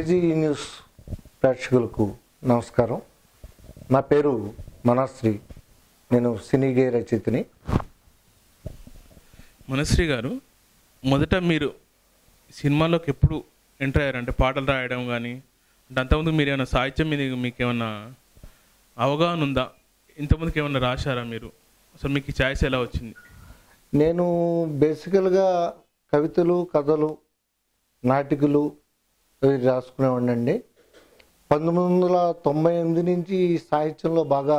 crazy news ప్రేక్షకులకు నమస్కారం నా పేరు మనశ్రీ నేను సినీగే రచయితని మనశ్రీ గారు మొదట మీరు సినిమాలోకి ఎప్పుడు ఎంటర్ అయ్యారు అంటే పాటలు రాయడం కానీ అంటే అంతకుముందు మీరు ఏమైనా సాహిత్యం మీద మీకు ఏమన్నా అవగాహన ఉందా ఇంతకుముందుకు ఏమన్నా రాశారా మీరు అసలు మీకు ఈ ఛాయిస్ ఎలా వచ్చింది నేను బేసికల్గా కవితలు కథలు నాటికలు అవి రాసుకునేవాడినండి పంతొమ్మిది వందల తొంభై ఎనిమిది నుంచి ఈ సాహిత్యంలో బాగా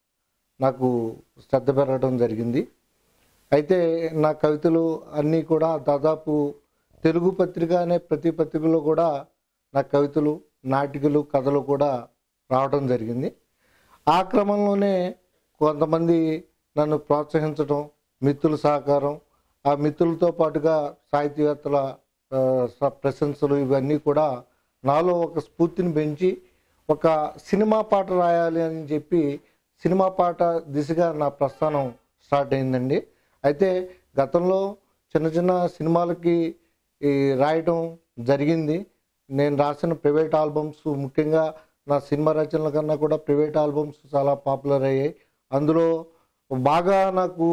నాకు శ్రద్ధ పెరగడం జరిగింది అయితే నా కవితలు అన్నీ కూడా దాదాపు తెలుగు పత్రిక అనే ప్రతి పత్రికలో కూడా నా కవితలు నాటికలు కథలు కూడా రావడం జరిగింది ఆ క్రమంలోనే కొంతమంది నన్ను ప్రోత్సహించడం మిత్రుల సహకారం ఆ మిత్రులతో పాటుగా సాహితీవేత్తల ఆ, స- ప్రశంసలు ఇవన్నీ కూడా నాలో ఒక స్ఫూర్తిని పెంచి ఒక సినిమా పాట రాయాలి అని చెప్పి సినిమా పాట దిశగా నా ప్రస్థానం స్టార్ట్ అయిందండి అయితే గతంలో చిన్న చిన్న సినిమాలకి ఈ రాయటం జరిగింది నేను రాసిన ప్రైవేట్ ఆల్బమ్స్ ముఖ్యంగా నా సినిమా రచనల కన్నా కూడా ప్రైవేట్ ఆల్బమ్స్ చాలా పాపులర్ అయ్యాయి అందులో బాగా నాకు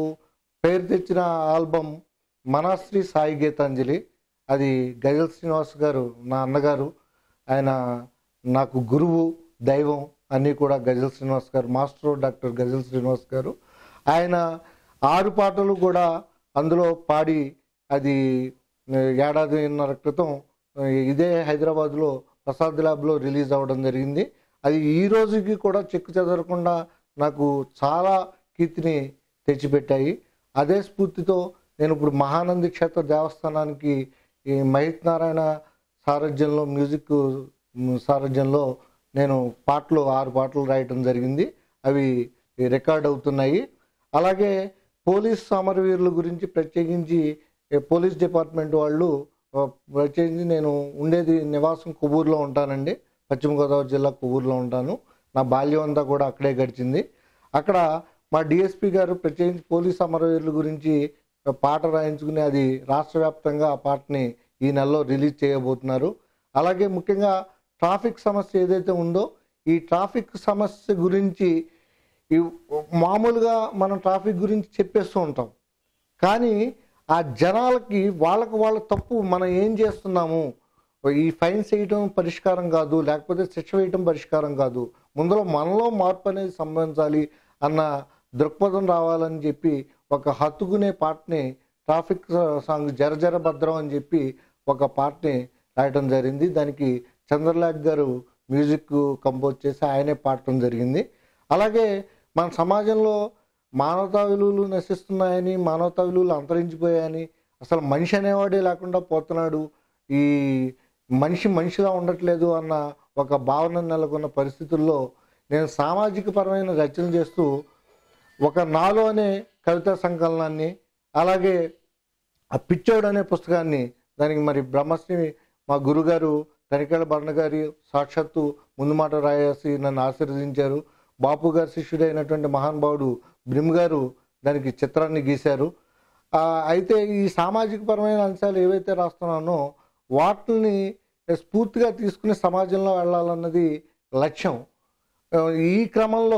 పేరు తెచ్చిన ఆల్బమ్ మనాశ్రీ సాయి గీతాంజలి అది గజల్ శ్రీనివాస్ గారు నా అన్నగారు ఆయన నాకు గురువు దైవం అన్నీ కూడా గజల్ శ్రీనివాస్ గారు మాస్టర్ డాక్టర్ గజల్ శ్రీనివాస్ గారు ఆయన ఆరు పాటలు కూడా అందులో పాడి అది ఆ, ఏడాదిన్నర క్రితం ఆ, ఇదే హైదరాబాద్లో ప్రసాద్ ల్యాబ్లో రిలీజ్ అవ్వడం జరిగింది అది ఈ రోజుకి కూడా చెక్కు చెదరకుండా నాకు చాలా కీర్తిని తెచ్చిపెట్టాయి అదే స్ఫూర్తితో నేను ఇప్పుడు మహానంది క్షేత్ర దేవస్థానానికి ఈ మహిత్ నారాయణ సారథ్యంలో మ్యూజిక్ మ్, సారథ్యంలో నేను పాటలు ఆరు పాటలు రాయటం జరిగింది అవి రికార్డ్ అవుతున్నాయి అలాగే పోలీస్ సమరవీరుల గురించి ప్రత్యేకించి ఏ, పోలీస్ డిపార్ట్మెంట్ వాళ్ళు ఆ, ప్రత్యేకించి నేను ఉండేది నివాసం కొవ్వూరులో ఉంటానండి పశ్చిమ గోదావరి జిల్లా కొవ్వూరులో ఉంటాను నా బాల్యం అంతా కూడా అక్కడే గడిచింది అక్కడ మా డిఎస్పి గారు ప్రత్యేకించి పోలీస్ అమరవీరుల గురించి పాట రాయించుకుని అది రాష్ట్ర వ్యాప్తంగా ఆ పాటని ఈ నెలలో రిలీజ్ చేయబోతున్నారు అలాగే ముఖ్యంగా ట్రాఫిక్ సమస్య ఏదైతే ఉందో ఈ ట్రాఫిక్ సమస్య గురించి ఈ మామూలుగా మనం ట్రాఫిక్ గురించి చెప్పేస్తూ ఉంటాం కానీ ఆ జనాలకి వాళ్ళకు వాళ్ళ తప్పు మనం ఏం చేస్తున్నాము ఈ ఫైన్స్ వేయటం పరిష్కారం కాదు లేకపోతే శిక్ష వేయటం పరిష్కారం కాదు ముందులో మనలో మార్పు అనేది సంభవించాలి అన్న దృక్పథం రావాలని చెప్పి ఒక హత్తుకునే పాటని ట్రాఫిక్ సాంగ్ జర జర భద్రం అని చెప్పి ఒక పాటని రాయటం జరిగింది దానికి చంద్రలేఖ్ గారు మ్యూజిక్ కంపోజ్ చేసి ఆయనే పాడటం జరిగింది అలాగే మన సమాజంలో మానవతా విలువలు నశిస్తున్నాయని మానవతా విలువలు అంతరించిపోయాయని అసలు మనిషి అనేవాడే లేకుండా పోతున్నాడు ఈ మనిషి మనిషిలా ఉండట్లేదు అన్న ఒక భావన నెలకొన్న పరిస్థితుల్లో నేను సామాజిక పరమైన రచనలు చేస్తూ ఒక నాలో అనే కవితా సంకలనాన్ని అలాగే ఆ పిచ్చోడు అనే పుస్తకాన్ని దానికి మరి బ్రహ్మశ్రీ మా గురుగారు తనికేళ్ళ భరణ గారి సాక్షాత్తు ముందు మాట రాయేసి నన్ను ఆశీర్వదించారు బాపు గారి శిష్యుడైనటువంటి మహానుభావుడు బ్రిమ్ గారు దానికి చిత్రాన్ని గీశారు ఆ, అయితే ఈ సామాజిక పరమైన అంశాలు ఏవైతే రాస్తున్నానో వాటిని స్ఫూర్తిగా తీసుకుని సమాజంలో వెళ్ళాలన్నది లక్ష్యం ఆ, ఈ క్రమంలో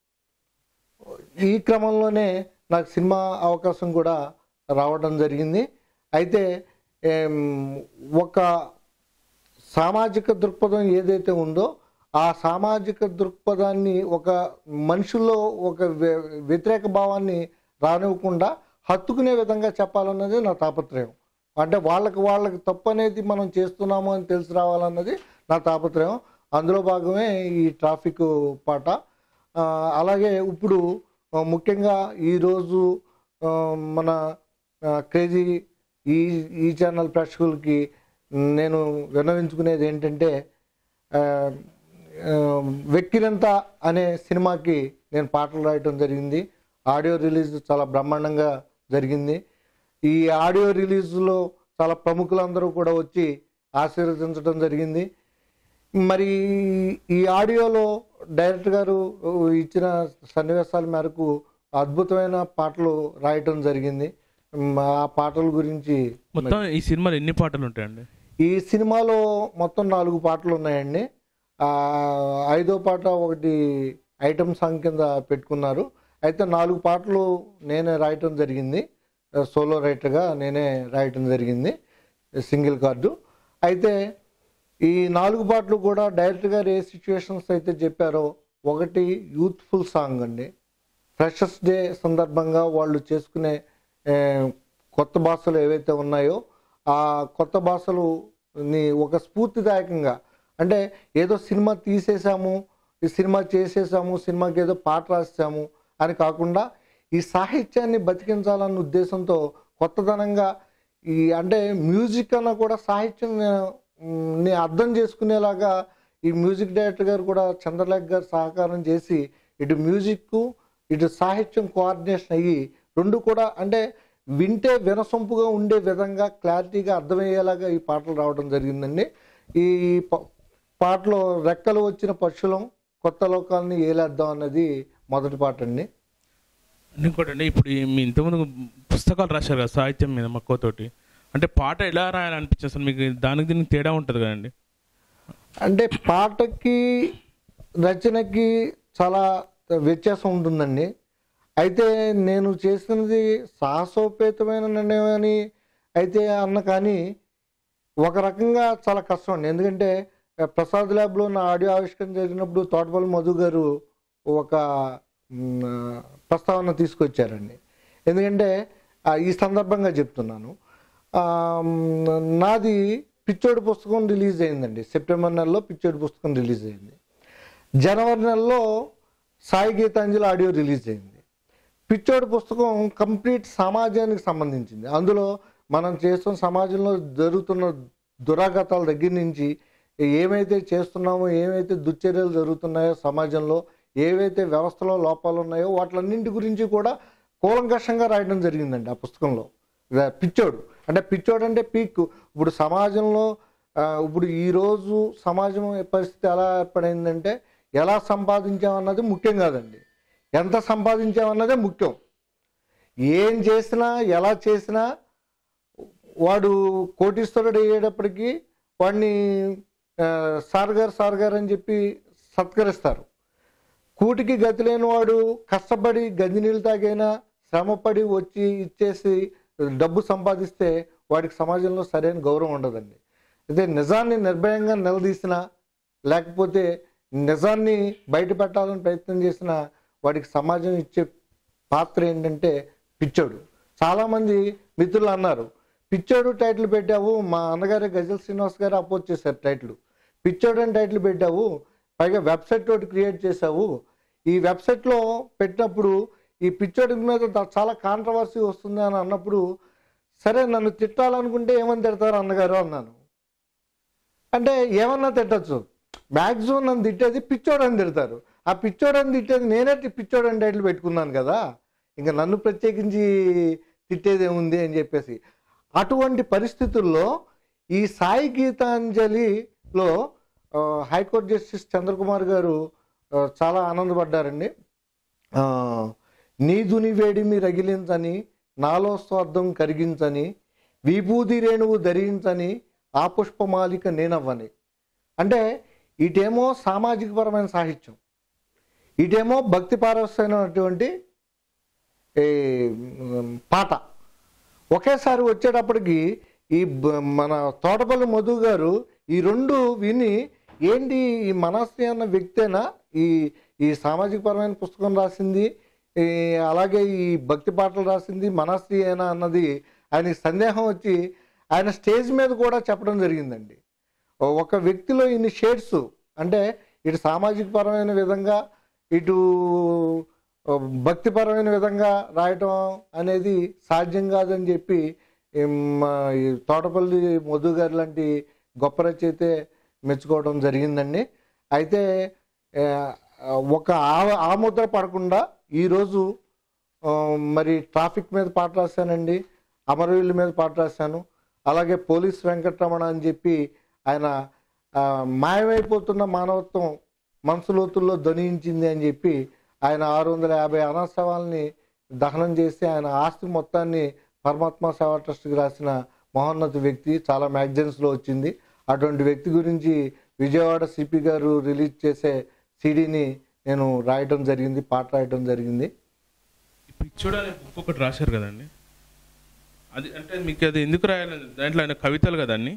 ఈ క్రమంలోనే నాకు సినిమా అవకాశం కూడా రావడం జరిగింది అయితే ఏం, ఒక సామాజిక దృక్పథం ఏదైతే ఉందో ఆ సామాజిక దృక్పథాన్ని ఒక మనుషుల్లో ఒక వ్య- వ్యతిరేక భావాన్ని రానివ్వకుండా హత్తుకునే విధంగా చెప్పాలన్నది నా తాపత్రయం అంటే వాళ్ళకి వాళ్ళకి తప్పు అనేది మనం చేస్తున్నాము అని తెలిసి రావాలన్నది నా తాపత్రయం అందులో భాగమే ఈ ట్రాఫిక్ పాట ఆ, అలాగే ఇప్పుడు ఆ, ముఖ్యంగా ఈరోజు ఆ, మన ఆ, క్రేజీ ఈ ఈ ఛానల్ ప్రేక్షకులకి నేను విన్నవించుకునేది ఏంటంటే ఆ, ఆ, వెక్కినంత అనే సినిమాకి నేను పాటలు రాయటం జరిగింది ఆడియో రిలీజ్ చాలా బ్రహ్మాండంగా జరిగింది ఈ ఆడియో రిలీజ్లో చాలా ప్రముఖులందరూ కూడా వచ్చి ఆశీర్వదించడం జరిగింది మరి ఈ ఆడియోలో డైరెక్టర్ గారు ఇచ్చిన సన్నివేశాల మేరకు అద్భుతమైన పాటలు రాయటం జరిగింది మ్, ఆ పాటల గురించి మొత్తం ఈ సినిమాలో ఎన్ని పాటలు ఉంటాయండి ఈ సినిమాలో మొత్తం నాలుగు పాటలు ఉన్నాయండి ఆ, ఐదో పాట ఒకటి ఐటమ్ సాంగ్ కింద పెట్టుకున్నారు అయితే నాలుగు పాటలు నేనే రాయటం జరిగింది సోలో రైటర్గా నేనే రాయటం జరిగింది సింగిల్ కార్డు అయితే ఈ నాలుగు పాటలు కూడా డైరెక్ట్ గారు ఏ సిచ్యువేషన్స్ అయితే చెప్పారో ఒకటి యూత్ఫుల్ సాంగ్ అండి ఫ్రెషర్స్ డే సందర్భంగా వాళ్ళు చేసుకునే ఏ, కొత్త భాషలు ఏవైతే ఉన్నాయో ఆ కొత్త భాషలు ని ఒక స్ఫూర్తిదాయకంగా అంటే ఏదో సినిమా తీసేసాము ఈ సినిమా చేసేసాము సినిమాకి ఏదో పాట రాసాము అని కాకుండా ఈ సాహిత్యాన్ని బతికించాలన్న ఉద్దేశంతో కొత్తదనంగా ఈ అంటే మ్యూజిక్ అన్న కూడా సాహిత్యం ఉమ్, ని అర్థం చేసుకునేలాగా ఈ మ్యూజిక్ డైరెక్టర్ గారు కూడా చంద్రలేఖ గారు సహకారం చేసి ఇటు మ్యూజిక్ ఇటు సాహిత్యం కోఆర్డినేషన్ అయ్యి రెండు కూడా అంటే వింటే వినసొంపుగా ఉండే విధంగా క్లారిటీగా అర్థమయ్యేలాగా ఈ పాటలు రావడం జరిగిందండి ఈ ప- పాటలో రెక్కలు వచ్చిన పక్షులం కొత్త లోకాలని ఏలేద్దాం అన్నది మొదటి పాట అండి ఇంకోటి అండి ఇప్పుడు ఈ మీ ఇంతకుముందు పుస్తకాలు రాశారు కదా సాహిత్యం మీద మక్కువతోటి అంటే పాట ఎలా రాయాలనిపించింది అసలు మీకు దానికి దీనికి తేడా ఉంటుంది కదండి అంటే పాటకి రచనకి చాలా వ్యత్యాసం ఉంటుందండి అయితే నేను చేసినది సాహసోపేతమైన నిర్ణయం అని అయితే అన్న కానీ ఒక రకంగా చాలా కష్టం అండి ఎందుకంటే ఆ, ప్రసాద్ ల్యాబ్లో నా ఆడియో ఆవిష్కరణ జరిగినప్పుడు తోటపల్లి మధు గారు ఒక మ్, ఆ, ప్రస్తావన తీసుకొచ్చారండి ఎందుకంటే ఆ, ఈ సందర్భంగా చెప్తున్నాను ఆ, మ్, నాది పిచ్చోడి పుస్తకం రిలీజ్ అయిందండి సెప్టెంబర్ నెలలో పిచ్చోడి పుస్తకం రిలీజ్ అయింది జనవరి నెలలో సాయి గీతాంజలి ఆడియో రిలీజ్ అయింది పిచ్చోడి పుస్తకం కంప్లీట్ సమాజానికి సంబంధించింది అందులో మనం చేస్తున్న సమాజంలో జరుగుతున్న దురాఘాతాల దగ్గర నుంచి ఏమైతే చేస్తున్నామో ఏమైతే దుశ్చర్యలు జరుగుతున్నాయో సమాజంలో ఏవైతే వ్యవస్థలో లోపాలు ఉన్నాయో వాటిలన్నింటి గురించి కూడా కూలంకషంగా రాయడం జరిగిందండి ఆ పుస్తకంలో ర- పిచ్చోడు అంటే పిచ్చోడు అంటే పీక్ ఇప్పుడు సమాజంలో ఆ, ఇప్పుడు ఈరోజు సమాజం పరిస్థితి ఎలా ఏర్పడైందంటే ఎలా సంపాదించామన్నది ముఖ్యం కాదండి ఎంత సంపాదించామన్నదే ముఖ్యం ఏం చేసినా ఎలా చేసినా వాడు కోటీశ్వరుడు అయ్యేటప్పటికి వాడిని ఆ, సార్ గారు సార్ గారు అని చెప్పి సత్కరిస్తారు కూటికి గతి లేని వాడు కష్టపడి గంజి నీళ్ళు తాగైనా శ్రమపడి వచ్చి ఇచ్చేసి డబ్బు సంపాదిస్తే వాడికి సమాజంలో సరైన గౌరవం ఉండదండి అయితే నిజాన్ని నిర్భయంగా నిలదీసినా లేకపోతే నిజాన్ని బయట పెట్టాలని ప్రయత్నం చేసినా వాడికి సమాజం ఇచ్చే పాత్ర ఏంటంటే పిచ్చోడు చాలామంది మిత్రులు అన్నారు పిచ్చోడు టైటిల్ పెట్టావు మా అన్నగారి గజల్ శ్రీనివాస్ గారు అపోజ్ చేశారు టైటిల్ పిచ్చోడు అని టైటిల్ పెట్టావు పైగా వెబ్సైట్ ఒకటి క్రియేట్ చేశావు ఈ వెబ్సైట్లో పెట్టినప్పుడు ఈ పిచ్చోడి మీద ద- చాలా కాంట్రవర్సీ వస్తుంది అని అన్నప్పుడు సరే నన్ను తిట్టాలనుకుంటే ఏమని తిడతారు అన్నగారు అన్నాను అంటే ఏమన్నా తిట్టచ్చు మ్యాక్సిమం నన్ను తిట్టేది పిచ్చోడని తిడతారు ఆ పిచ్చోడని తిట్టేది నేనే టి- పిచ్చోడని టైటిల్ పెట్టుకున్నాను కదా ఇంకా నన్ను ప్రత్యేకించి తిట్టేది ఏముంది అని చెప్పేసి అటువంటి పరిస్థితుల్లో ఈ సాయి గీతాంజలిలో ఆ, హైకోర్టు జస్టిస్ చంద్రకుమార్ గారు ఆ, చాలా ఆనందపడ్డారండి ఆ, నీ దుని వేడిమి రగిలించని నాలో స్వార్థం కరిగించని విభూది రేణువు ధరించని ఆ పుష్పమాలిక నేనవ్వని అంటే ఇటేమో సామాజికపరమైన సాహిత్యం ఇటేమో భక్తి పారవశ్యమైనటువంటి ఈ, మ్, పాట ఒకేసారి వచ్చేటప్పటికి ఈ బ- మన తోటపల్లి మధు గారు ఈ రెండు విని ఏంటి ఈ మనస్వి అన్న వ్యక్తేనా ఈ ఈ సామాజిక పరమైన పుస్తకం రాసింది ఈ అలాగే ఈ భక్తి పాటలు రాసింది మనస్వి ఏనా అన్నది ఆయనకి సందేహం వచ్చి ఆయన స్టేజ్ మీద కూడా చెప్పడం జరిగిందండి ఒక వ్యక్తిలో ఇన్ని షేడ్స్ అంటే ఇటు సామాజిక పరమైన విధంగా ఇటు భక్తిపరమైన విధంగా రాయటం అనేది సాధ్యం కాదని చెప్పి ఏం, మా ఈ తోటపల్లి మధు గారు లాంటి గొప్ప రచయితే మెచ్చుకోవడం జరిగిందండి అయితే ఆ, ఒక ఆ- ఆ ముద్ర పడకుండా ఈరోజు ఆ, మరి ట్రాఫిక్ మీద పాట రాశానండి అమరవీళ్ళ మీద పాట రాశాను అలాగే పోలీస్ వెంకటరమణ అని చెప్పి ఆయన ఆ, మాయమైపోతున్న మానవత్వం మనసు లోతుల్లో ధ్వనించింది అని చెప్పి ఆయన ఆరు వందల యాభై అనాశవాల్ని దహనం చేసి ఆయన ఆస్తి మొత్తాన్ని పరమాత్మ సేవా ట్రస్ట్కి రాసిన మహోన్నత వ్యక్తి చాలా మ్యాగజైన్స్లో వచ్చింది అటువంటి వ్యక్తి గురించి విజయవాడ సిపి గారు రిలీజ్ చేసే సీడీని నేను రాయటం జరిగింది పాట రాయటం జరిగింది పిచ్చోడు అనే బుక్ ఒకటి రాశారు కదండి అది అంటే మీకు అది ఎందుకు రాయాలి దాంట్లో ఆయన కవితలు కదండి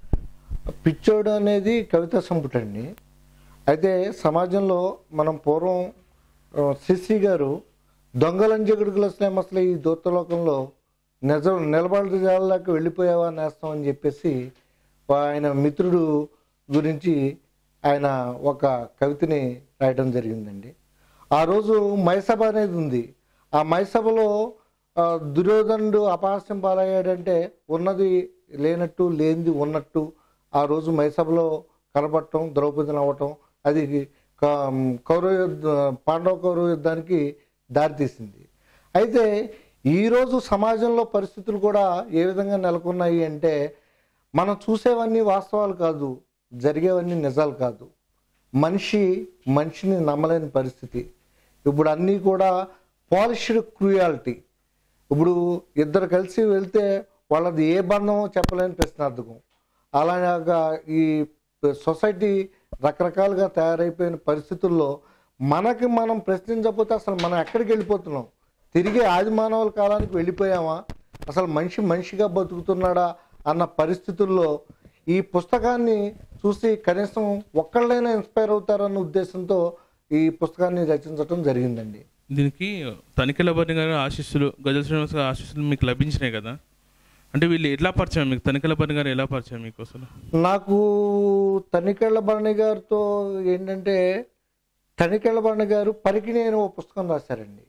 పిచ్చోడు అనేది కవితా సంపుటండి అయితే సమాజంలో మనం పూర్వం ఆ, శ్రీశ్రీ గారు దొంగలంజగుడుకులు అసలే అసలు ఈ దూతలోకంలో నిజం నిలబడి జాలదాకా వెళ్ళిపోయావా నేస్తాం అని చెప్పేసి ఆయన మిత్రుడు గురించి ఆయన ఒక కవితని రాయడం జరిగిందండి ఆ రోజు మైసభ అనేది ఉంది ఆ మైసభలో ఆ, దుర్యోధనుడు అపహాస్యం పాలయ్యాడంటే ఉన్నది లేనట్టు లేనిది ఉన్నట్టు ఆ రోజు మైసభలో కనబడటం ద్రౌపదిని అవ్వటం అది క- కౌరవ యుద్ధ పాండవ కౌరవ యుద్ధానికి దారితీసింది అయితే ఈరోజు సమాజంలో పరిస్థితులు కూడా ఏ విధంగా నెలకొన్నాయి అంటే మనం చూసేవన్నీ వాస్తవాలు కాదు జరిగేవన్నీ నిజాలు కాదు మనిషి మనిషిని నమ్మలేని పరిస్థితి ఇప్పుడు అన్నీ కూడా పాలిష్డ్ క్రూయాలిటీ ఇప్పుడు ఇద్దరు కలిసి వెళ్తే వాళ్ళది ఏ బంధమో చెప్పలేని ప్రశ్నార్థకం అలాగా ఈ సొసైటీ రకరకాలుగా తయారైపోయిన పరిస్థితుల్లో మనకి మనం ప్రశ్నించకపోతే అసలు మనం ఎక్కడికి వెళ్ళిపోతున్నాం తిరిగి ఆది మానవుల కాలానికి వెళ్ళిపోయామా అసలు మనిషి మనిషిగా బతుకుతున్నాడా అన్న పరిస్థితుల్లో ఈ పుస్తకాన్ని చూసి కనీసం ఒక్కళ్ళైనా ఇన్స్పైర్ అవుతారన్న ఉద్దేశంతో ఈ పుస్తకాన్ని రచించడం జరిగిందండి దీనికి తనిఖీల భరణి గారి ఆశీస్సులు గజల్ శ్రీనివాస్ గారి ఆశీస్సులు మీకు లభించినాయి కదా అంటే వీళ్ళు ఎట్లా పరిచయం మీకు తనిఖీల భరణి గారు ఎలా పరిచయం మీకు అసలు నాకు తనికెళ్ళ భరణి గారితో ఏంటంటే తనికెళ్ళ భరణి గారు పరికిణి అని ఒక పుస్తకం రాశారండి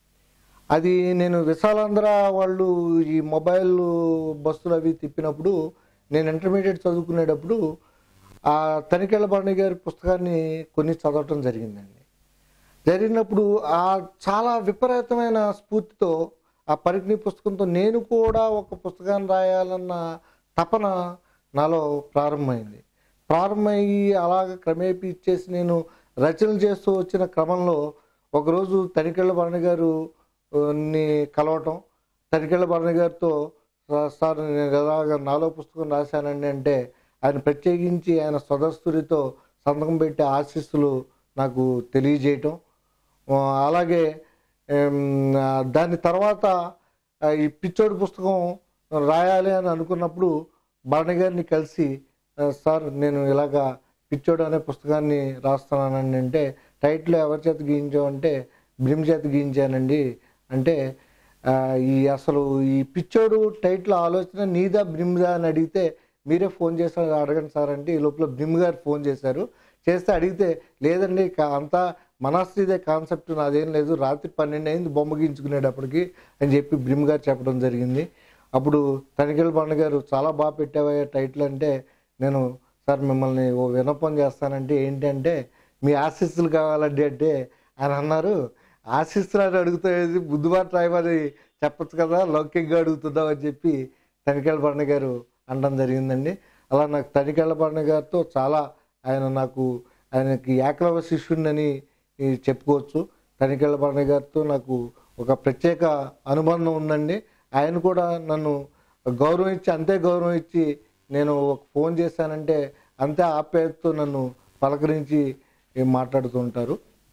అది నేను విశాలాంధ్ర వాళ్ళు ఈ మొబైల్ బస్సులు అవి తిప్పినప్పుడు నేను ఇంటర్మీడియట్ చదువుకునేటప్పుడు ఆ తనికెళ్ళ భరణి గారి పుస్తకాన్ని కొన్ని చదవటం జరిగిందండి జరిగినప్పుడు ఆ చాలా విపరీతమైన స్ఫూర్తితో ఆ పరిజ్ఞి పుస్తకంతో నేను కూడా ఒక పుస్తకాన్ని రాయాలన్న తపన నాలో ప్రారంభమైంది ప్రారంభమయ్యి అలాగ క్రమేపీ ఇచ్చేసి నేను రచనలు చేస్తూ వచ్చిన క్రమంలో ఒకరోజు తనికెళ్ళ భరణి గారు ఆ, ని కలవటం తనికెళ్ళ భరణి గారితో "సా- సార్ నేను ఎలాగ నాలో పుస్తకం రాశానండి అంటే ఆయన ప్రత్యేకించి ఆయన స్వదస్తుడితో సంతకం పెట్టే ఆశీస్సులు నాకు తెలియజేయటం ఆ, అలాగే ఏం, ఆ, దాని తర్వాత ఆ, ఈ పిచ్చోడి పుస్తకం రాయాలి అని అనుకున్నప్పుడు భరణి గారిని కలిసి "ఆ, సార్ నేను ఇలాగా పిచ్చోడు అనే పుస్తకాన్ని రాస్తున్నానండి అంటే టైటిల్ ఎవరి చేత గీయించామంటే బ్రిమ్ చేత గీయించానండి అంటే ఆ, ఈ అసలు ఈ పిచ్చోడు టైటిల్ ఆలోచన నీదా బ్రిమ్దా అని అడిగితే మీరే ఫోన్ చేశారు అడగండి సార్ అంటే ఈ లోపల బ్రిమ్ గారు ఫోన్ చేశారు చేస్తే అడిగితే లేదండి కా- అంతా మనస్త్రీదే కాన్సెప్ట్ నాదేం లేదు రాత్రి పన్నెండు అయింది బొమ్మ గీయించుకునేటప్పటికి అని చెప్పి బ్రిమ్ గారు చెప్పడం జరిగింది అప్పుడు తనిఖీల పండు గారు చాలా బాగా పెట్టావయ్యా టైటిల్ అంటే నేను సార్ మిమ్మల్ని ఓ వినపం చేస్తానంటే ఏంటంటే మీ ఆశీస్సులు కావాలండి అంటే ఆయన అన్నారు ఆశీస్సులు అని అడుగుతాయి బుద్ధిబాటు రాయమని చెప్పచ్చు కదా లౌకికంగా అడుగుతున్నావు అని చెప్పి తనిఖీల పండు గారు అనడం జరిగిందండి అలా నాకు తనిఖీల పండు గారితో చాలా ఆయన నాకు ఆయనకి ఏకలవ శిష్యుడిని ఈ చెప్పుకోవచ్చు తనిఖీల పండు గారితో నాకు ఒక ప్రత్యేక అనుబంధం ఉందండి ఆయన కూడా నన్ను గౌరవం ఇచ్చి అంతే గౌరవం ఇచ్చి నేను ఒక ఫోన్ చేశానంటే అంతే ఆప్యాయతతో నన్ను పలకరించి మాట్లాడుతూ ఉంటారు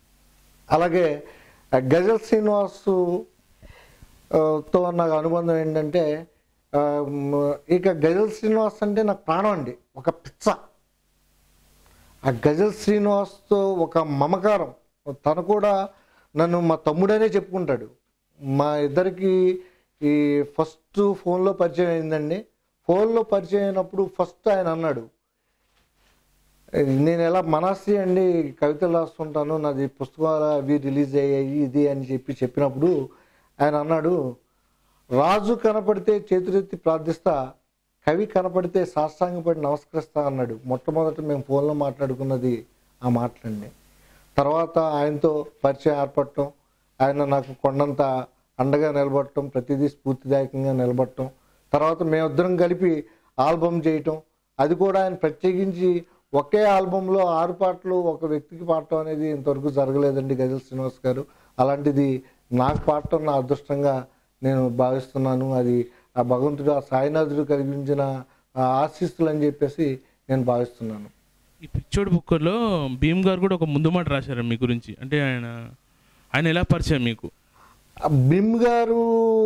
అలాగే ఆ గజల్ శ్రీనివాసు ఆ, తో నాకు అనుబంధం ఏంటంటే ఆ, మ్, ఇక గజల్ శ్రీనివాస్ అంటే నాకు ప్రాణం అండి ఒక పిచ్చ ఆ గజల్ శ్రీనివాస్తో ఒక మమకారం తను కూడా నన్ను మా తమ్ముడనే చెప్పుకుంటాడు మా ఇద్దరికి ఈ ఫస్ట్ ఫోన్లో పరిచయం అయిందండి ఫోన్లో పరిచయం అయినప్పుడు ఫస్ట్ ఆయన అన్నాడు నేను ఎలా మనస్సి అండి కవితలు రాస్తుంటాను నాది పుస్తకాలు అవి రిలీజ్ అయ్యాయి ఇది అని చెప్పి చెప్పినప్పుడు ఆయన అన్నాడు రాజు కనపడితే చేతులెత్తి ప్రార్థిస్తా కవి కనపడితే సాష్టాంగపడి నమస్కరిస్తా అన్నాడు మొట్టమొదట మేము ఫోన్లో మాట్లాడుకున్నది ఆ మాటలండి తర్వాత ఆయనతో పరిచయం ఏర్పడటం ఆయన నాకు కొండంత అండగా నిలబడటం ప్రతిదీ స్ఫూర్తిదాయకంగా నిలబడటం తర్వాత మేమిద్దరం కలిపి ఆల్బమ్ చేయటం అది కూడా ఆయన ప్రత్యేకించి ఒకే ఆల్బంలో ఆరు పాటలు ఒక వ్యక్తికి పాడటం అనేది ఇంతవరకు జరగలేదండి గజల్ శ్రీనివాస్ గారు అలాంటిది నాకు పాడటం నా అదృష్టంగా నేను భావిస్తున్నాను అది ఆ భగవంతుడు ఆ సాయినాథుడు కలిగించిన ఆ ఆశీస్సులు అని చెప్పేసి నేను భావిస్తున్నాను ఈ పిచ్చోడు బుక్కర్లో భీమ్ గారు కూడా ఒక ముందు మాట రాశారు మీ గురించి అంటే ఆయన ఆయన ఎలా పరిచయం మీకు ఆ బిమ్ గారు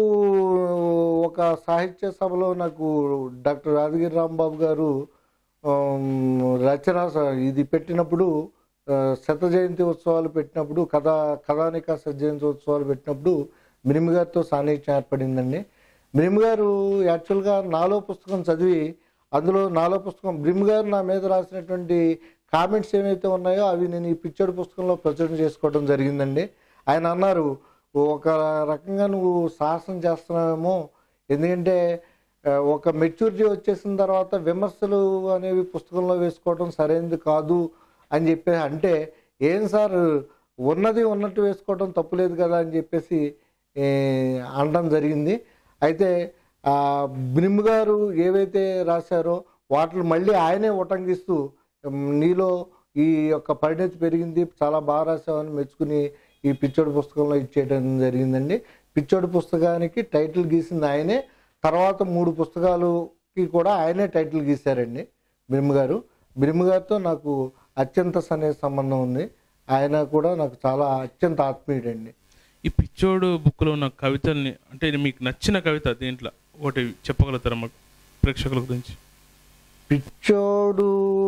ఒక సాహిత్య సభలో నాకు డాక్టర్ రాజగిరి రాంబాబు గారు ఆమ్, రచన స- ఇది పెట్టినప్పుడు ఆ, శత జయంతి ఉత్సవాలు పెట్టినప్పుడు కథా కథానిక శత జయంతి ఉత్సవాలు పెట్టినప్పుడు మినిమ్ గారితో సాన్నిధ్యం ఏర్పడిందండి మినిమ్ గారు యాక్చువల్గా నాలో పుస్తకం చదివి అందులో నాలో పుస్తకం బ్రిమ్ గారు నా మీద రాసినటువంటి కామెంట్స్ ఏమైతే ఉన్నాయో అవి నేను ఈ పిక్చర్ పుస్తకంలో ప్రచురణ చేసుకోవడం జరిగిందండి ఆయన అన్నారు ఒక రకంగా నువ్వు సాహసం చేస్తున్నావేమో ఎందుకంటే ఆ, ఒక మెచ్యూరిటీ వచ్చేసిన తర్వాత విమర్శలు అనేవి పుస్తకంలో వేసుకోవడం సరైనది కాదు అని చెప్పి అంటే ఏం సార్ ఉన్నది ఉన్నట్టు వేసుకోవడం తప్పులేదు కదా అని చెప్పేసి ఏ, అనడం జరిగింది అయితే ఆ, బ్రిమ్ గారు ఏవైతే రాశారో వాటిని మళ్ళీ ఆయనే ఉటంకిస్తూ "ఉమ్, నీలో ఈ యొక్క పరిణతి పెరిగింది చాలా బాగా రాసావని మెచ్చుకుని ఈ పిచ్చోడు పుస్తకంలో ఇచ్చేయడం జరిగిందండి పిచ్చోడు పుస్తకానికి టైటిల్ గీసింది ఆయనే తర్వాత మూడు పుస్తకాలకి కూడా ఆయనే టైటిల్ గీశారండి బ్రిమ్ గారు బ్రిమ్ గారితో నాకు అత్యంత సన్నిహిత సంబంధం ఉంది ఆయన కూడా నాకు చాలా అత్యంత ఆత్మీయుడండి ఈ పిచ్చోడు బుక్లో ఉన్న కవితల్ని అంటే మీకు నచ్చిన కవిత దీంట్లో ఒకటి చెప్పగలుగుతారా మాకు ప్రేక్షకుల గురించి పిచ్చోడు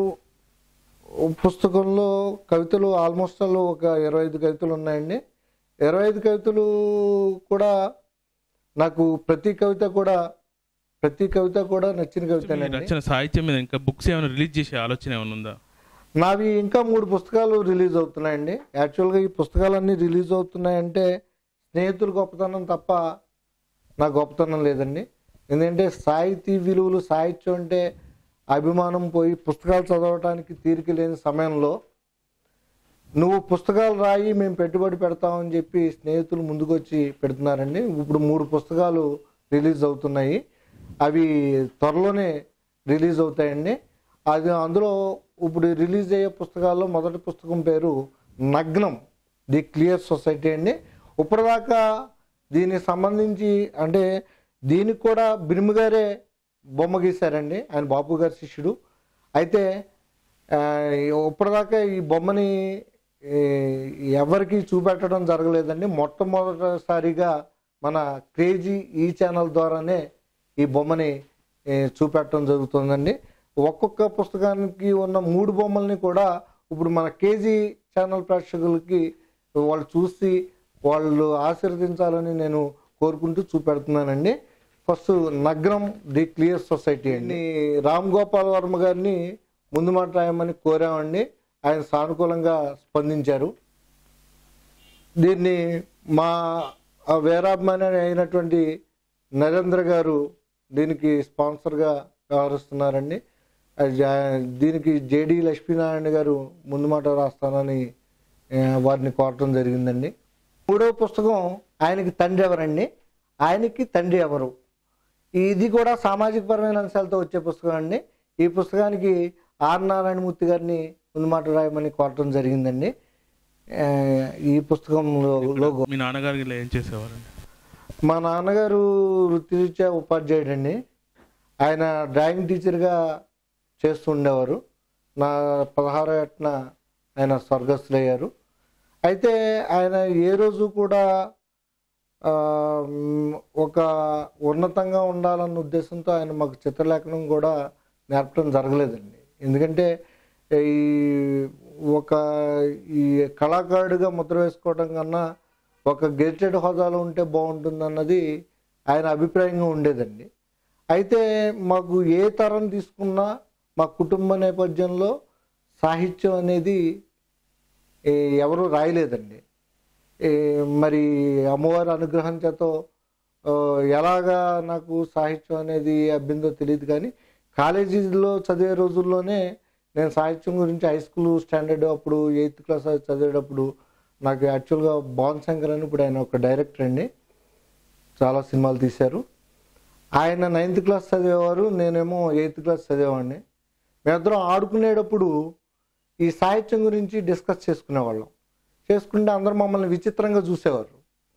పుస్తకంలో కవితలు ఆల్మోస్ట్ ఆల్ ఒక ఇరవై ఐదు కవితలు ఉన్నాయండి ఇరవై ఐదు కవితలు కూడా నాకు ప్రతి కవిత కూడా ప్రతి కవిత కూడా నచ్చిన మీకు కవితనండి నచ్చిన సాహిత్యం మీద ఇంకా బుక్స్ ఏమైనా రిలీజ్ చేసే ఆలోచన ఏమైనా ఉందా నావి ఇంకా మూడు పుస్తకాలు రిలీజ్ అవుతున్నాయండి యాక్చువల్గా ఈ పుస్తకాలన్నీ రిలీజ్ అవుతున్నాయంటే స్నేహితుల గొప్పతనం తప్ప నా గొప్పతనం లేదండి ఎందుకంటే సాహితీ విలువలు సాహిత్యం అంటే అభిమానం పోయి పుస్తకాలు చదవటానికి తీరిక లేని సమయంలో నువ్వు పుస్తకాలు రాయి మేము పెట్టుబడి పెడతామని చెప్పి స్నేహితులు ముందుకొచ్చి పెడుతున్నారండి ఇప్పుడు మూడు పుస్తకాలు రిలీజ్ అవుతున్నాయి అవి త్వరలోనే రిలీజ్ అవుతాయండి అది అందులో ఇప్పుడు రిలీజ్ అయ్యే పుస్తకాల్లో మొదటి పుస్తకం పేరు నగ్నం ది క్లియర్ సొసైటీ అండి ఇప్పటిదాకా దీనికి సంబంధించి అంటే దీనికి కూడా బిరుము గారే బొమ్మ గీశారండి ఆయన బాపు గారి శిష్యుడు అయితే ఆ, ఇప్పటిదాకా ఈ బొమ్మని ఈ, ఎవరికి చూపెట్టడం జరగలేదండి మొట్టమొదటిసారిగా మన క్రేజీ ఈ ఛానల్ ద్వారానే ఈ బొమ్మని ఏ, చూపెట్టడం జరుగుతుందండి ఒక్కొక్క పుస్తకానికి ఉన్న మూడు బొమ్మల్ని కూడా ఇప్పుడు మన కేజీ ఛానల్ ప్రేక్షకులకి వాళ్ళు చూసి వాళ్ళు ఆశీర్వదించాలని నేను కోరుకుంటూ చూపెడుతున్నానండి ఫస్ట్ నగ్నం ది క్లియర్ సొసైటీ అండి రామ్ గోపాల్ వర్మ గారిని ముందు మాట రాయమని కోరామండి ఆయన సానుకూలంగా స్పందించారు దీన్ని మా ఆ వేరాభిమాని అయినటువంటి నరేంద్ర గారు దీనికి స్పాన్సర్గా వ్యవహరిస్తున్నారండి ఆ జా- దీనికి జేడి లక్ష్మీనారాయణ గారు ముందు మాట రాస్తానని ఆ, వారిని కోరటం జరిగిందండి మూడవ పుస్తకం ఆయనకి తండ్రి ఎవరండి ఆయనకి తండ్రి ఎవరు ఇది కూడా సామాజిక పరమైన అంశాలతో వచ్చే పుస్తకం అండి ఈ పుస్తకానికి ఆర్ నారాయణమూర్తి గారిని ముందు మాట రాయమని కోరటం జరిగిందండి ఆ, ఈ పుస్తకంలో లోగో మీ నాన్నగారు ఇలా ఏం చేసేవారండి మా నాన్నగారు వృత్తిరీత్యా ఉపాధ్యాయుడండి ఆయన డ్రాయింగ్ టీచర్గా చేస్తూ ఉండేవారు నా పదహారో ఏటన ఆయన స్వర్గస్థులయ్యారు అయితే ఆయన ఏ రోజు కూడా ఆ, మ్, ఒక ఉన్నతంగా ఉండాలన్న ఉద్దేశంతో ఆయన మాకు చిత్రలేఖనం కూడా నేర్పడం జరగలేదండి ఎందుకంటే ఈ ఒక ఈ కళాకారుడిగా ముద్ర వేసుకోవడం కన్నా ఒక గెజిటెడ్ హోదాలో ఉంటే బాగుంటుంది అన్నది ఆయన అభిప్రాయంగా ఉండేదండి అయితే మాకు ఏ తరం తీసుకున్నా మా కుటుంబ నేపథ్యంలో సాహిత్యం అనేది ఏ, ఎవరు రాయలేదండి ఏ, మరి అమ్మవారి అనుగ్రహం చేత ఆ, ఎలాగా నాకు సాహిత్యం అనేది అబ్బిందో తెలియదు కానీ కాలేజీలో చదివే రోజుల్లోనే నేను సాహిత్యం గురించి హై స్కూల్ స్టాండర్డ్ అప్పుడు ఎయిత్ క్లాస్ చదివేటప్పుడు నాకు యాక్చువల్గా భాన్ శంకర్ అని ఇప్పుడు ఆయన ఒక డైరెక్టర్ అండి చాలా సినిమాలు తీశారు ఆయన నైన్త్ క్లాస్ చదివేవారు నేనేమో ఎయిత్ క్లాస్ చదివేవాడిని మేమిద్దరం ఆడుకునేటప్పుడు ఈ సాహిత్యం గురించి డిస్కస్ చేసుకునేవాళ్ళం చేసుకుంటే అందరూ మమ్మల్ని విచిత్రంగా చూసేవారు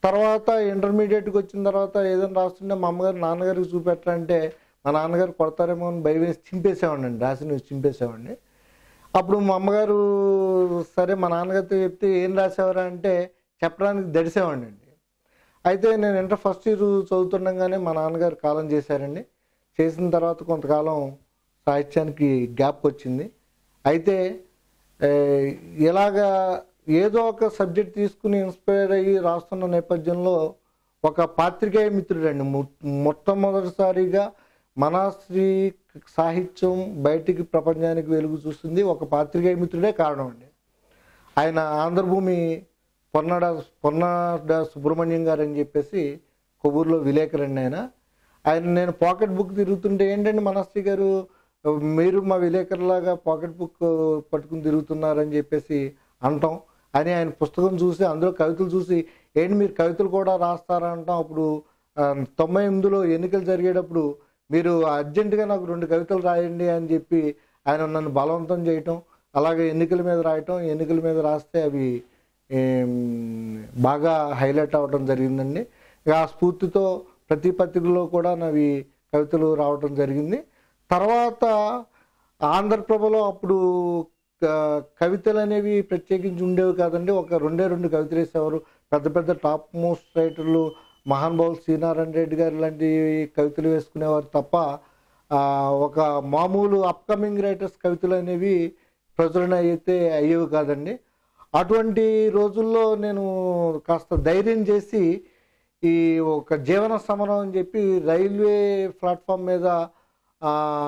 తర్వాత ఇంటర్మీడియట్కి వచ్చిన తర్వాత ఏదైనా రాస్తుంటే మా అమ్మగారు నాన్నగారికి చూపెట్టాలంటే మా నాన్నగారు కొడతారేమో అని భయం వేసి చింపేసేవాడిని అండి రాసి చింపేసేవాడిని అప్పుడు మా అమ్మగారు సరే మా నాన్నగారితో చెప్తే ఏం రాసేవారా అంటే చెప్పడానికి దడిసేవాడిని అండి అయితే నేను ఇంటర్ ఫస్ట్ ఇయర్ చదువుతుండగానే మా నాన్నగారు కాలం చేశారండి చేసిన తర్వాత కొంతకాలం సాహిత్యానికి గ్యాప్ వచ్చింది అయితే ఏ, ఇలాగా ఏదో ఒక సబ్జెక్ట్ తీసుకుని ఇన్స్పైర్ అయ్యి రాస్తున్న నేపథ్యంలో ఒక పాత్రికేయ మిత్రుడండి మొ- మొట్టమొదటిసారిగా మనాశ్రీ సాహిత్యం బయటికి ప్రపంచానికి వెలుగు చూస్తుంది ఒక పాత్రికేయ మిత్రుడే కారణం అండి ఆయన ఆంధ్రభూమి పొన్నాడ పొన్నాడ సుబ్రహ్మణ్యం గారు అని చెప్పేసి కొవ్వూరులో విలేకరండి ఆయన ఆయన నేను పాకెట్ బుక్ తిరుగుతుంటే ఏంటండి మనస్వి గారు మీరు మా విలేకరులాగా పాకెట్ బుక్ పట్టుకుని తిరుగుతున్నారని చెప్పేసి అంటాం అని ఆయన పుస్తకం చూసి అందులో కవితలు చూసి ఏంటి మీరు కవితలు కూడా రాస్తారా అంటాం అప్పుడు ఆ, తొంభై ఎనిమిదిలో ఎన్నికలు జరిగేటప్పుడు మీరు అర్జెంటుగా నాకు రెండు కవితలు రాయండి అని చెప్పి ఆయన నన్ను బలవంతం చేయటం అలాగే ఎన్నికల మీద రాయటం ఎన్నికల మీద రాస్తే అవి ఏం, బాగా హైలైట్ అవ్వడం జరిగిందండి ఇక ఆ స్ఫూర్తితో ప్రతి పత్రికలో కూడా నావి కవితలు రావటం జరిగింది తర్వాత ఆంధ్రప్రభలో అప్పుడు క- కవితలు అనేవి ప్రత్యేకించి ఉండేవి కాదండి ఒక రెండే రెండు కవితలు వేసేవారు పెద్ద పెద్ద టాప్ మోస్ట్ రైటర్లు మహానుభావులు శ్రీనారాయణ రెడ్డి గారు లాంటి కవితలు వేసుకునేవారు తప్ప ఆ, ఒక మామూలు అప్కమింగ్ రైటర్స్ కవితలు అనేవి ప్రచురణ అయితే అయ్యేవి కాదండి అటువంటి రోజుల్లో నేను కాస్త ధైర్యం చేసి ఈ ఒక జీవన సమరం అని చెప్పి రైల్వే ప్లాట్ఫామ్ మీద ఆ,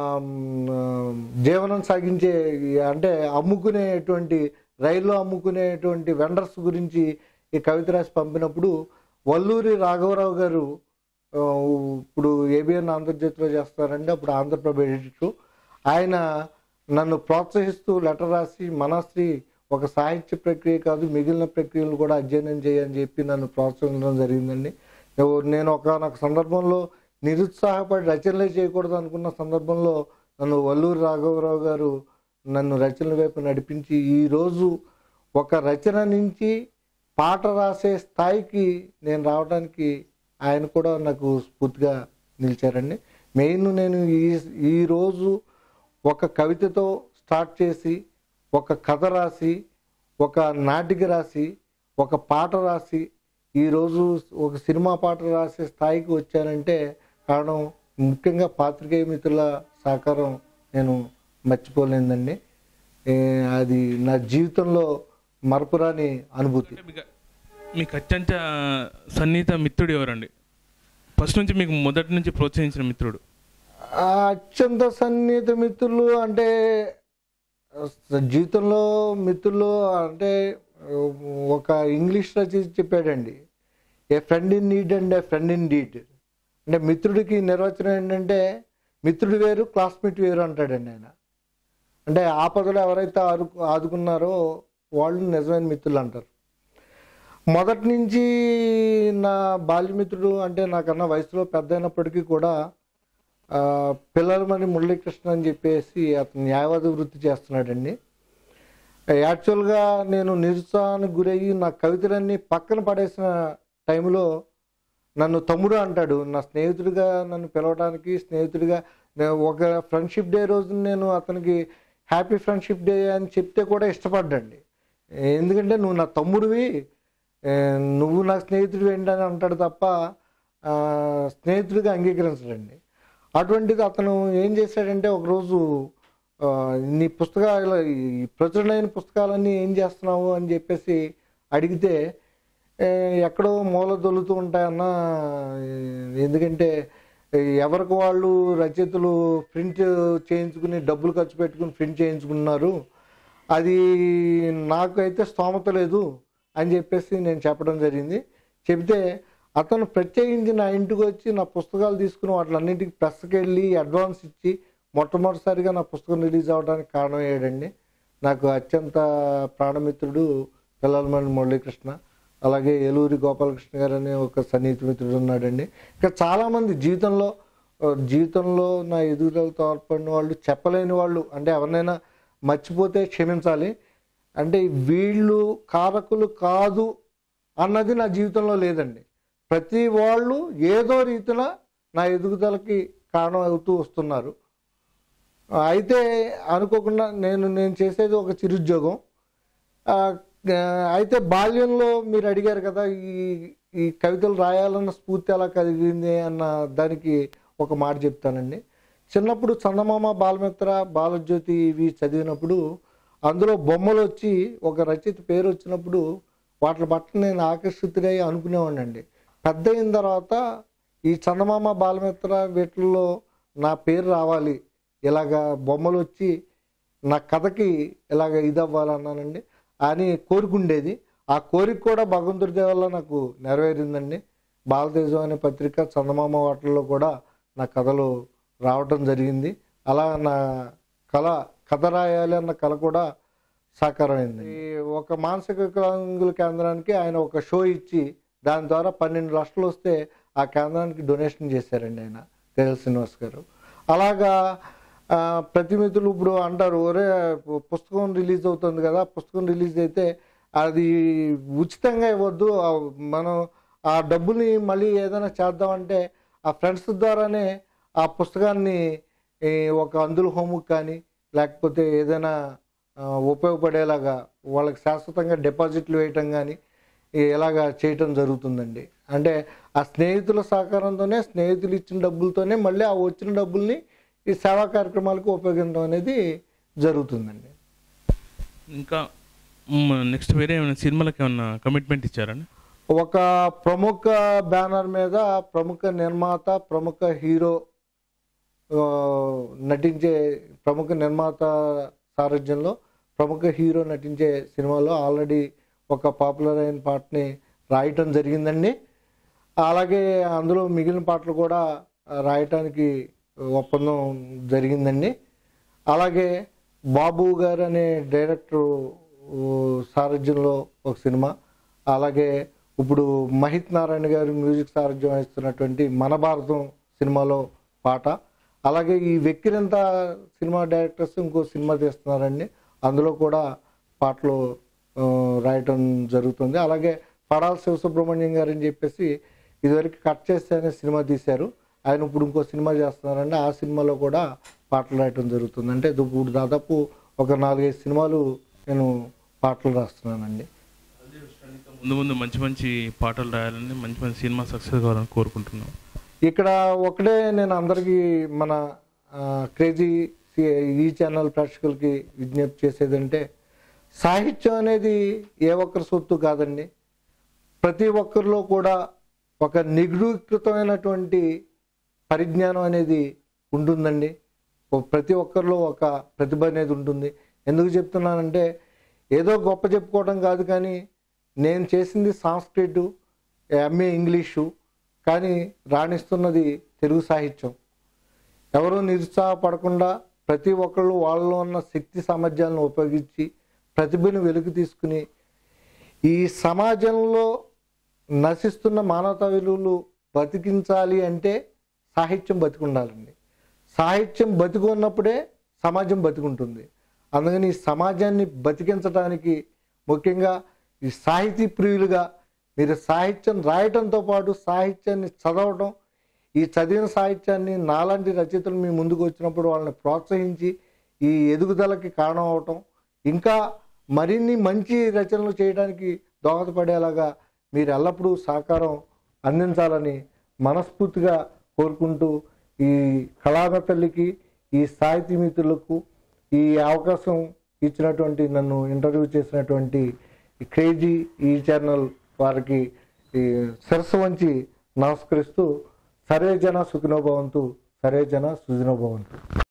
మ్, జీవనం సాగించే అంటే అమ్ముకునేటువంటి రైల్లో అమ్ముకునేటువంటి వెండర్స్ గురించి ఈ కవిత రాసి పంపినప్పుడు వల్లూరి రాఘవరావు గారు ఆ, ఇప్పుడు ఏబిఎన్ ఆంధ్రజ్యోతిలో చేస్తారండి అప్పుడు ఆంధ్రప్రభ ఎడిటర్ ఆయన నన్ను ప్రోత్సహిస్తూ లెటర్ రాసి మనశ్రీ ఒక సాహిత్య ప్రక్రియ కాదు మిగిలిన ప్రక్రియలు కూడా అధ్యయనం చేయని చెప్పి నన్ను ప్రోత్సహించడం జరిగిందండి నేను- నేను ఒకనొక సందర్భంలో నిరుత్సాహపడి రచనలే చేయకూడదు అనుకున్న సందర్భంలో నన్ను వల్లూరి రాఘవరావు గారు నన్ను రచనల వైపు నడిపించి ఈరోజు ఒక రచన నుంచి పాట రాసే స్థాయికి నేను రావడానికి ఆయన కూడా నాకు స్ఫూర్తిగా నిలిచారండి మెయిన్ నేను ఈ ఈరోజు ఒక కవితతో స్టార్ట్ చేసి ఒక కథ రాసి ఒక నాటిక రాసి ఒక పాట రాసి ఈరోజు ఒక సినిమా పాట రాసే స్థాయికి వచ్చానంటే కారణం ముఖ్యంగా పాత్రికేయ మిత్రుల సహకారం నేను మర్చిపోలేదండి ఏ, అది నా జీవితంలో మరపురాని అనుభూతి అంటే మీకు మీకు అత్యంత సన్నిహిత మిత్రుడు ఎవరండి ఫస్ట్ నుంచి మీకు మొదటి నుంచి ప్రోత్సహించిన మిత్రుడు ఆ అత్యంత సన్నిహిత మిత్రులు అంటే అసలు జీవితంలో మిత్రులు అంటే ఒక ఇంగ్లీష్ రచయిత చెప్పాడండి a friend in need and a friend indeed అంటే మిత్రుడికి నిర్వచనం ఏంటంటే మిత్రుడు వేరు క్లాస్మేట్ వేరు అంటాడండి ఆయన అంటే ఆపదలో ఎవరైతే ఆదు ఆదుకున్నారో వాళ్ళు నిజమైన మిత్రులు అంటారు మొదటి నుంచి నా బాల్యమిత్రుడు అంటే నాకన్నా వయసులో పెద్ద అయినప్పటికీ కూడా ఆ, పిల్లలమని మురళీకృష్ణ అని చెప్పేసి అతను న్యాయవాద వృత్తి చేస్తున్నాడండి యాక్చువల్గా నేను నిరుత్సాహానికి గురయ్యి నా కవితలన్నీ పక్కన పడేసిన టైంలో నన్ను తమ్ముడు అంటాడు నా స్నేహితుడిగా నన్ను పిలవడానికి స్నేహితుడిగా నేను ఒక ఫ్రెండ్షిప్ డే రోజు నేను అతనికి హ్యాపీ ఫ్రెండ్షిప్ డే అని చెప్తే కూడా ఇష్టపడ్డండి ఎందుకంటే నువ్వు నా తమ్ముడివి ఏ, నువ్వు నా స్నేహితుడివి ఏంటని అంటాడు తప్ప ఆ, స్నేహితుడిగా అంగీకరించడండి అటువంటిది అతను ఏం చేశాడంటే ఒకరోజు ఆ, నీ పుస్తకాలు ఈ ప్రచురణైన పుస్తకాలన్నీ ఏం చేస్తున్నావు అని చెప్పేసి అడిగితే ఏ, ఎక్కడో మూల దొల్లుతూ ఉంటాయన్నా ఏ, ఎందుకంటే ఏ, ఎవరికి వాళ్ళు రచయితలు ప్రింట్ చేయించుకుని డబ్బులు ఖర్చు పెట్టుకుని ప్రింట్ చేయించుకున్నారు అది నాకైతే స్తోమత లేదు అని చెప్పేసి నేను చెప్పడం జరిగింది చెబితే అతను ప్రత్యేకించి నా ఇంటికి వచ్చి నా పుస్తకాలు తీసుకుని వాటిలన్నింటికి ప్రెస్కి వెళ్ళి అడ్వాన్స్ ఇచ్చి మొట్టమొదటిసారిగా నా పుస్తకం రిలీజ్ అవ్వడానికి కారణం అయ్యాడండి నాకు అత్యంత ప్రాణమిత్రుడు పిల్లలమణి మురళీకృష్ణ అలాగే ఏలూరి గోపాలకృష్ణ గారు అనే ఒక సన్నిహిత మిత్రుడు ఉన్నాడండి ఇంకా చాలామంది జీవితంలో ఆ, జీవితంలో నా ఎదుగుదల తోడ్పడిన వాళ్ళు చెప్పలేని వాళ్ళు అంటే ఎవరినైనా మర్చిపోతే క్షమించాలి అంటే వీళ్ళు కారకులు కాదు అన్నది నా జీవితంలో లేదండి ప్రతి వాళ్ళు ఏదో రీతిన నా ఎదుగుదలకి కారణం అవుతూ వస్తున్నారు అయితే అనుకోకుండా నేను నేను చేసేది ఒక చిరుద్యోగం ఆ, ఆ, అయితే బాల్యంలో మీరు అడిగారు కదా ఈ ఈ కవితలు రాయాలన్న స్ఫూర్తి ఎలా కలిగింది అన్న దానికి ఒక మాట చెప్తానండి చిన్నప్పుడు చందమామ బాలమిత్ర బాలజ్యోతి ఇవి చదివినప్పుడు అందులో బొమ్మలు వచ్చి ఒక రచయిత పేరు వచ్చినప్పుడు వాటి పట్ల నేను ఆకర్షితుడై అనుకునేవాడినండి పెద్ద అయిన తర్వాత ఈ చందమామ బాలమిత్ర వీటిల్లో నా పేరు రావాలి ఇలాగా బొమ్మలు వచ్చి నా కథకి ఇలాగ ఇది అవ్వాలన్నానండి అని కోరుకుండేది ఆ కోరిక కూడా భగవంతుడి దయ వల్ల నాకు నెరవేరిందండి బాలతేజం అనే పత్రిక చందమామ వాటిల్లో కూడా నా కథలు రావటం జరిగింది అలా నా కళ కథ రాయాలి అన్న కళ కూడా సాకారమైంది ఈ ఒక మానసిక వికలాంగుల కేంద్రానికి ఆయన ఒక షో ఇచ్చి దాని ద్వారా పన్నెండు లక్షలు వస్తే ఆ కేంద్రానికి డొనేషన్ చేశారండి ఆయన తేజ శ్రీనివాస్ గారు అలాగా ఆ, ప్రతి మిత్రులు ఇప్పుడు అంటారు ఒరే పుస్తకం రిలీజ్ అవుతుంది కదా పుస్తకం రిలీజ్ అయితే అది ఉచితంగా ఇవ్వద్దు ఆ మనం ఆ డబ్బుని మళ్ళీ ఏదైనా చేద్దామంటే ఆ ఫ్రెండ్స్ ద్వారానే ఆ పుస్తకాన్ని ఈ, ఒక అందుల హోమ్కి కానీ లేకపోతే ఏదైనా ఆ, ఉపయోగపడేలాగా వాళ్ళకి శాశ్వతంగా డిపాజిట్లు వేయటం కానీ ఇలాగా చేయటం జరుగుతుందండి అంటే ఆ స్నేహితుల సహకారంతోనే స్నేహితులు ఇచ్చిన డబ్బులతోనే మళ్ళీ ఆ వచ్చిన డబ్బుల్ని ఈ సేవా కార్యక్రమాలకు ఉపయోగించడం అనేది జరుగుతుందండి ఇంకా నెక్స్ట్ వేరే ఏమైనా సినిమాలకు ఏమైనా కమిట్మెంట్ ఇచ్చారండి ఒక ప్రముఖ బ్యానర్ మీద ప్రముఖ నిర్మాత ప్రముఖ హీరో ఆ, నటించే ప్రముఖ నిర్మాత సారథ్యంలో ప్రముఖ హీరో నటించే సినిమాలో ఆల్రెడీ ఒక పాపులర్ అయిన పాటని రాయటం జరిగిందండి అలాగే అందులో మిగిలిన పాటలు కూడా రాయటానికి ఒప్పందం జరిగిందండి అలాగే బాబు గారు అనే డైరెక్టర్ సారథ్యంలో ఒక సినిమా అలాగే ఇప్పుడు మహిత్ నారాయణ గారు మ్యూజిక్ సారథ్యం వహిస్తున్నటువంటి మన భారతం సినిమాలో పాట అలాగే ఈ వెక్కిరంత సినిమా డైరెక్టర్స్ ఇంకో సినిమా తీస్తున్నారండి అందులో కూడా పాటలు ఆ, రాయటం జరుగుతుంది అలాగే పడాల శివసుబ్రహ్మణ్యం గారు అని చెప్పేసి ఇదివరకు కట్ చేస్తే అనే సినిమా తీశారు ఆయన ఇప్పుడు ఇంకో సినిమా చేస్తున్నారండి ఆ సినిమాలో కూడా పాటలు రాయటం జరుగుతుంది అంటే ఇది ఇప్పుడు దాదాపు ఒక నాలుగైదు సినిమాలు నేను పాటలు రాస్తున్నానండి ముందు ముందు మంచి మంచి పాటలు రాయాలని మంచి మంచి సినిమా సక్సెస్ కావాలని కోరుకుంటున్నాం ఇక్కడ ఒకటే నేను అందరికీ మన ఆ, క్రేజీ సి- ఈ ఛానల్ ప్రేక్షకులకి విజ్ఞప్తి చేసేదంటే సాహిత్యం అనేది ఏ ఒక్కరి సొత్తు కాదండి ప్రతి ఒక్కరిలో కూడా ఒక నిగడీకృతమైనటువంటి పరిజ్ఞానం అనేది ఉంటుందండి ఓ ప్రతి ఒక్కరిలో ఒక ప్రతిభ అనేది ఉంటుంది ఎందుకు చెప్తున్నానంటే ఏదో గొప్ప చెప్పుకోవడం కాదు కానీ నేను చేసింది సాంస్క్రిట్ ఎంఏ ఇంగ్లీషు కానీ రాణిస్తున్నది తెలుగు సాహిత్యం ఎవరూ నిరుత్సాహపడకుండా ప్రతి ఒక్కళ్ళు వాళ్ళలో ఉన్న శక్తి సామర్థ్యాలను ఉపయోగించి ప్రతిభను వెలుగు తీసుకుని ఈ సమాజంలో నశిస్తున్న మానవతా విలువలు బతికించాలి అంటే సాహిత్యం బతికుండాలండి సాహిత్యం బతికున్నప్పుడే సమాజం బతికుంటుంది అందుకని ఈ సమాజాన్ని బతికించడానికి ముఖ్యంగా ఈ సాహితీ ప్రియులుగా మీరు సాహిత్యం రాయటంతో పాటు సాహిత్యాన్ని చదవటం ఈ చదివిన సాహిత్యాన్ని నాలాంటి రచయితలు మీ ముందుకు వచ్చినప్పుడు వాళ్ళని ప్రోత్సహించి ఈ ఎదుగుదలకి కారణం అవటం ఇంకా మరిన్ని మంచి రచనలు చేయడానికి దోహదపడేలాగా మీరు ఎల్లప్పుడూ సహకారం అందించాలని మనస్ఫూర్తిగా కోరుకుంటూ ఈ కళామ తల్లికి ఈ సాహితీ మిత్రులకు ఈ అవకాశం ఇచ్చినటువంటి నన్ను ఇంటర్వ్యూ చేసినటువంటి ఈ క్రేజీ ఈ ఛానల్ వారికి ఈ శిరస్సు వంచి నమస్కరిస్తూ సర్వే జన సుఖినోభవంతు సర్వే జన సుజనోభవంతు